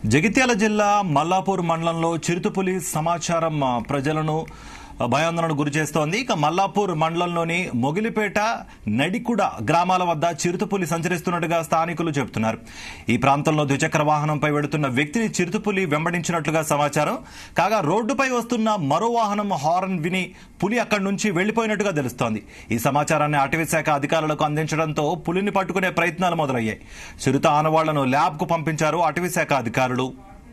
జగిత్యాల జిల్లా మల్లాపూర్ మండలంలో చిరుతుపులి సమాచారం ఆ, ప్రజలను ఆ, భయాందోళనకు గురి చేస్తోంది ఇక మల్లాపూర్ మండలంలోని మొగిలిపేట నడికుడ గ్రామాల వద్ద చిరుతుపులి సంచరిస్తున్నట్టుగా స్థానికులు చెబుతున్నారు ఈ ప్రాంతంలో ద్విచక్ర వాహనంపై వెడుతున్న వ్యక్తిని చిరుతుపులి వెంబడించినట్లుగా సమాచారం కాగా రోడ్డుపై వస్తున్న మరో వాహనం హారన్ విని పులి అక్కడి నుంచి వెళ్లిపోయినట్టుగా తెలుస్తోంది ఈ సమాచారాన్ని అటవీ శాఖ అధికారులకు అందించడంతో పులిని పట్టుకునే ప్రయత్నాలు మొదలయ్యాయి చిరుత ఆనవాళ్లను ల్యాబ్కు పంపించారు అటవీ శాఖ అధికారులు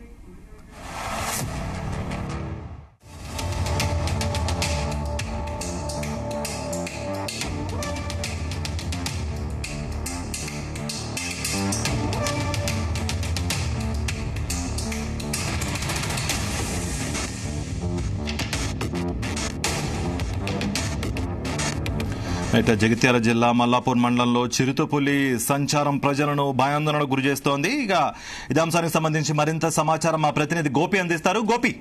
అయితే జగిత్యాల జిల్లా మల్లాపూర్ మండలంలో చిరుతపులి సంచారం ప్రజలను భయాందోళనకు గురి చేస్తోంది ఇక ఇదే అంశానికి సంబంధించి మరింత సమాచారం మా ప్రతినిధి గోపి అందిస్తారు గోపి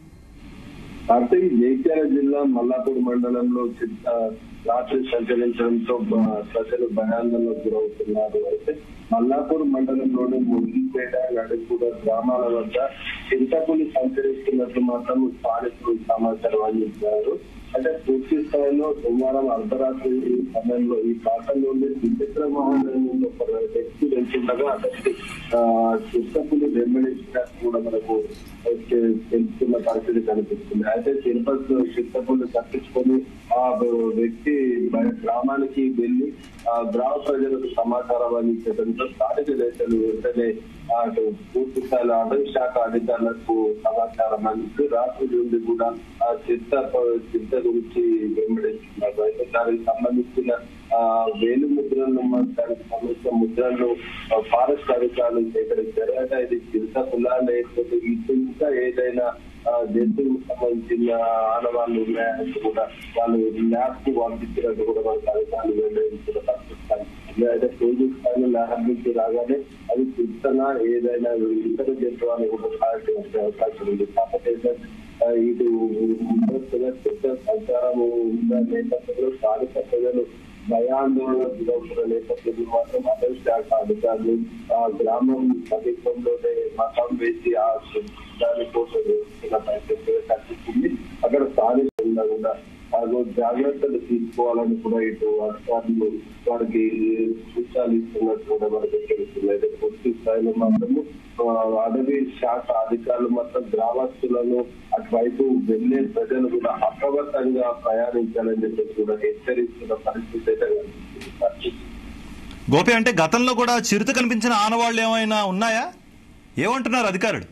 కార్తీక్ జైత్యాల జిల్లా మల్లాపూర్ మండలంలో చిత్త రాత్రి సంచరించడంతో బ- ప్రజలు భయాందోళనకు గురవుతున్నారు అయితే మల్లాపూర్ మండలంలోని ముగిపేట నడుపుడ గ్రామాల వద్ద చింతపులి సంచరిస్తున్నట్లు మాత్రం స్థానికులు సమాచారం అందించారు అంటే పూర్తి స్థాయిలో సోమవారం అర్ధరాత్రి సమయంలో ఈ ప్రాంతం నుండి ద్విచక్ర వాహనంలో ఒక వ్యక్తి వెళ్తుండగా అతనికి ఆ, చింతపులి వెంబడించినట్టు కూడా మనకు తె- తెలుస్తున్న పరిస్థితి కనిపిస్తుంది అయితే తిరుపతి చిత్తపుల్ని తప్పించుకొని ఆ వ్యక్తి మన గ్రామానికి వెళ్లి ఆ గ్రామ ప్రజలకు సమాచారం అందించడంతో స్థానిక నేతలు వెంటనే ఆ అటు పూర్తి స్థాయిలో అటవీ శాఖ అధికారులకు సమాచారం అందిస్తూ రాత్రి నుండి కూడా ఆ చిత్త చిత్త గురించి వెంబడిస్తున్నారు అయితే దానికి సంబంధించిన ఆ వేలు ముద్రలను మ- దానికి సంబంధించిన ముద్రలను ఆ, ఫారెస్ట్ అధికారులు సేకరించారు అయితే ఇది చిరుత కులా లేకపోతే ఈ ఇంకా ఏదైనా ఆ, జంతువులకు సంబంధించిన ఆనవాళ్ళు ఉన్నాయంటే కూడా వాళ్ళు ల్యాబ్ కు పంపించినట్టు కూడా మనకు అధికారులు వెల్లడించిన పరిస్థితి కనిపిస్తుంది. అయితే రోజు స్థాయిలో ల్యాబ్ నుంచి రాగానే అది చిత్తన ఏదైనా ఇతర జంతువులు కూడా సాయం వచ్చే అవకాశం ఉంది కాకపోతే ఏంటంటే, ఆ, ఇది ముందస్తుగా చిత్త సంచారం ఉన్న నేపథ్యంలో స్థానిక ప్రజలు భయాందోళన గురవుతున్న నేపథ్యంలో మాత్రం అటవీ శాఖ అధికారులు ఆ గ్రామం సమీపంలోనే మతం వేసి ఆ దాని కోసం వేస్తున్న పరిస్థితి కనిపిస్తుంది అక్కడ స్థానికంగా కూడా వారు జాగ్రత్తలు తీసుకోవాలని కూడా ఇటు అధికారులు వారికి సూచనలు ఇస్తున్నట్టు కూడా మనకు తెలుస్తుంది అయితే పూర్తి స్థాయిలో మాత్రము ఆ, అడవి శాఖ అధికారులు మాత్రం గ్రామస్తులను అటువైపు వెళ్లే ప్రజలు కూడా అప్రమత్తంగా ప్రయాణించాలని చెప్పి కూడా హెచ్చరిస్తున్న పరిస్థితి అయితే కనిపిస్తుంది గోపి అంటే గతంలో కూడా చిరుత కనిపించిన ఆనవాళ్లు ఏమైనా ఉన్నాయా ఏమంటున్నారు అధికారులు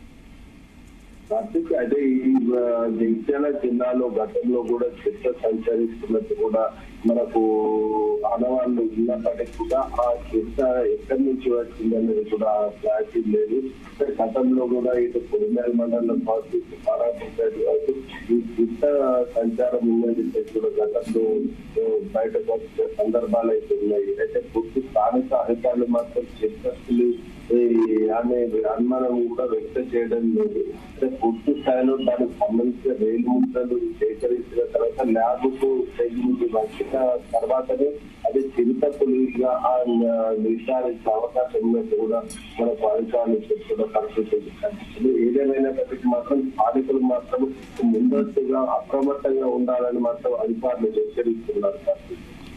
కార్తీక్ అయితే ఈ ఆ, జగిత్యాల జిల్లాలో గతంలో కూడా చెత్త సంచరిస్తున్నట్టు కూడా మనకు ఆనవాళ్ళు ఉన్నప్పటికీ కూడా ఆ చెత్త ఎక్కడి నుంచి వచ్చిందనేది కూడా క్లారిటీ లేదు అంటే గతంలో కూడా ఇటు పొడిమేర మండలం కావచ్చు ఇటు పారాపూర్ సైడ్ కావచ్చు ఈ చెత్త సంచారం ఉన్నది చెప్పి కూడా గతంలో ఆ, బయటకు వచ్చిన సందర్భాలు అయితే ఉన్నాయి అయితే పూర్తి స్థానిక అధికారులు మాత్రం చెత్తలు ఈ ఆమె అనుమానం కూడా వ్యక్తం చేయడం లేదు అంటే పూర్తి స్థాయిలో దానికి సంబంధించిన రైలు ముద్రలు సేకరించిన తర్వాత ల్యాబ్ కు తగిలింది వచ్చిన తర్వాతనే అది చిరుత పులిగా ఆ నిర్ధారించే అవకాశం ఉన్నట్టు కూడా మనకు అధికారులు చెప్తున్న పరిస్థితి కనిపిస్తుంది ఏదేమైనప్పటికీ మాత్రం స్థానికులు మాత్రం ముందస్తుగా అప్రమత్తంగా ఉండాలని మాత్రం అధికారులు హెచ్చరిస్తున్నారు పరిస్థితి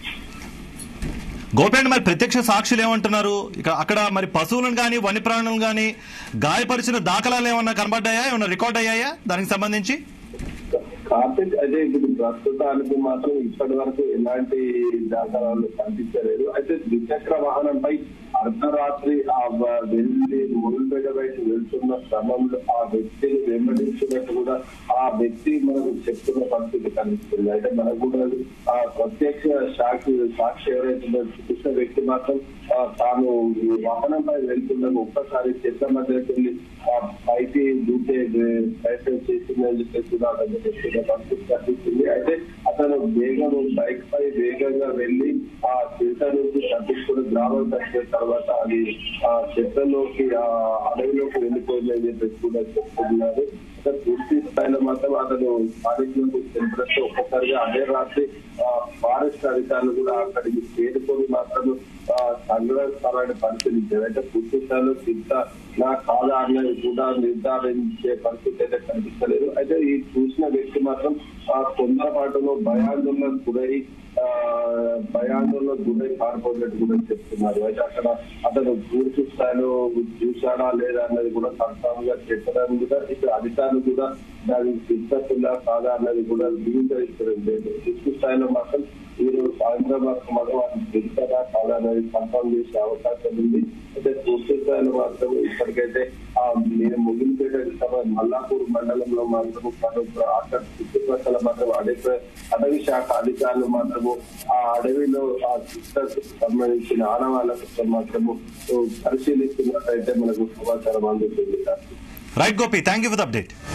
గోపి అంటే మరి ప్రత్యక్ష సాక్షులు ఏమంటున్నారు ఇక అక్కడ మరి పశువులను కానీ వన్యప్రాణులను కానీ గాయపరిచిన దాఖలాలు ఏమన్నా కనబడ్డాయా ఏమన్నా రికార్డ్ అయ్యాయా దానికి సంబంధించి కార్తిక్ అదే ఇప్పుడు ప్రస్తుతానికి మాత్రం ఇప్పటి వరకు ఎలాంటి దాఖలాలు కనిపించలేదు అయితే ద్విచక్ర వాహనంపై అర్ధరాత్రి ఆ వ- వెళ్ళి మురుపేట వైపు వెళ్తున్న క్రమంలో ఆ వ్యక్తిని వెంబడించినట్టు కూడా ఆ వ్యక్తి మనకు చెప్తున్న పరిస్థితి కనిపిస్తుంది అయితే మనకు కూడా ఆ ప్రత్యక్ష సాక్షి సాక్షి ఎవరైతే ఉన్నారో చూసిన వ్యక్తి మాత్రం ఆ, తాను ఈ వాహనంపై వెళ్తుండగా ఒక్కసారి చెత్త మధ్యకి వెళ్ళి ఆ పైకి దూకే ప్రయత్నం చేసిందని చెప్పేసి కూడా అతను చెప్తున్న పరిస్థితి కనిపిస్తుంది అయితే అతను వేగం బైక్ పై వేగంగా వెళ్లి ఆ చెత్త నుంచి తప్పించుకుని గ్రామం తగ్గిన తర్వాత అది ఆ చెత్తలోకి ఆ అడవిలోకి వెళ్ళిపోయిందని చెప్పేసి కూడా చెప్తున్నారు ఇంకా పూర్తి స్థాయిలో మాత్రం అతను స్థానికులకు తెలిపినట్టు ఒక్కసారిగా అదే రాత్రి ఆ, ఫారెస్ట్ అధికారులు కూడా అక్కడికి చేరుకొని మాత్రం ఆ, సంగ్రహ స్థలాన్ని పరిశీలించారు అయితే పూర్తి స్థాయిలో చింత నా కాదా అనేది కూడా నిర్ధారించే పరిస్థితి అయితే కనిపిస్తలేదు అయితే ఈ చూసిన వ్యక్తి మాత్రం ఆ తొందరపాటులో భయాందోళనకు గురై ఆ, భయాందోళనకు గురై పారిపోయినట్టు కూడా చెప్తున్నారు అయితే అక్కడ అతను పూర్తి స్థాయిలో చూశాడా లేదా అన్నది కూడా కన్ఫామ్ గా చెప్పడానికి కూడా ఇక్కడ అధికారులు కూడా దానికి సిద్ధతుల్లా కాదా అన్నది కూడా ధృవీకరించడం లేదు పూర్తి స్థాయిలో మాత్రం ఈ రోజు సాయంత్రం వరకు మాత్రం వాటిని తెలుస్తారా కాదా అనేది కన్ఫర్మ్ చేసే అవకాశం ఉంది అయితే పూర్తి స్థాయిలో మాత్రం ఇప్పటికైతే ఆ నేను ముగిలిపేట మల్లాపూర్ మండలంలో మాత్రం పలు- అక్కడ చుట్టుపక్కల మాత్రం అడవి అటవీ శాఖ అధికారులు మాత్రము ఆ అడవిలో ఆ సిస్టర్స్ సంబంధించిన ఆనవాళ్ళకు మాత్రము పరిశీలిస్తున్నట్టయితే మనకు సమాచారం అందుతుంది sir right Gopi thank you for the update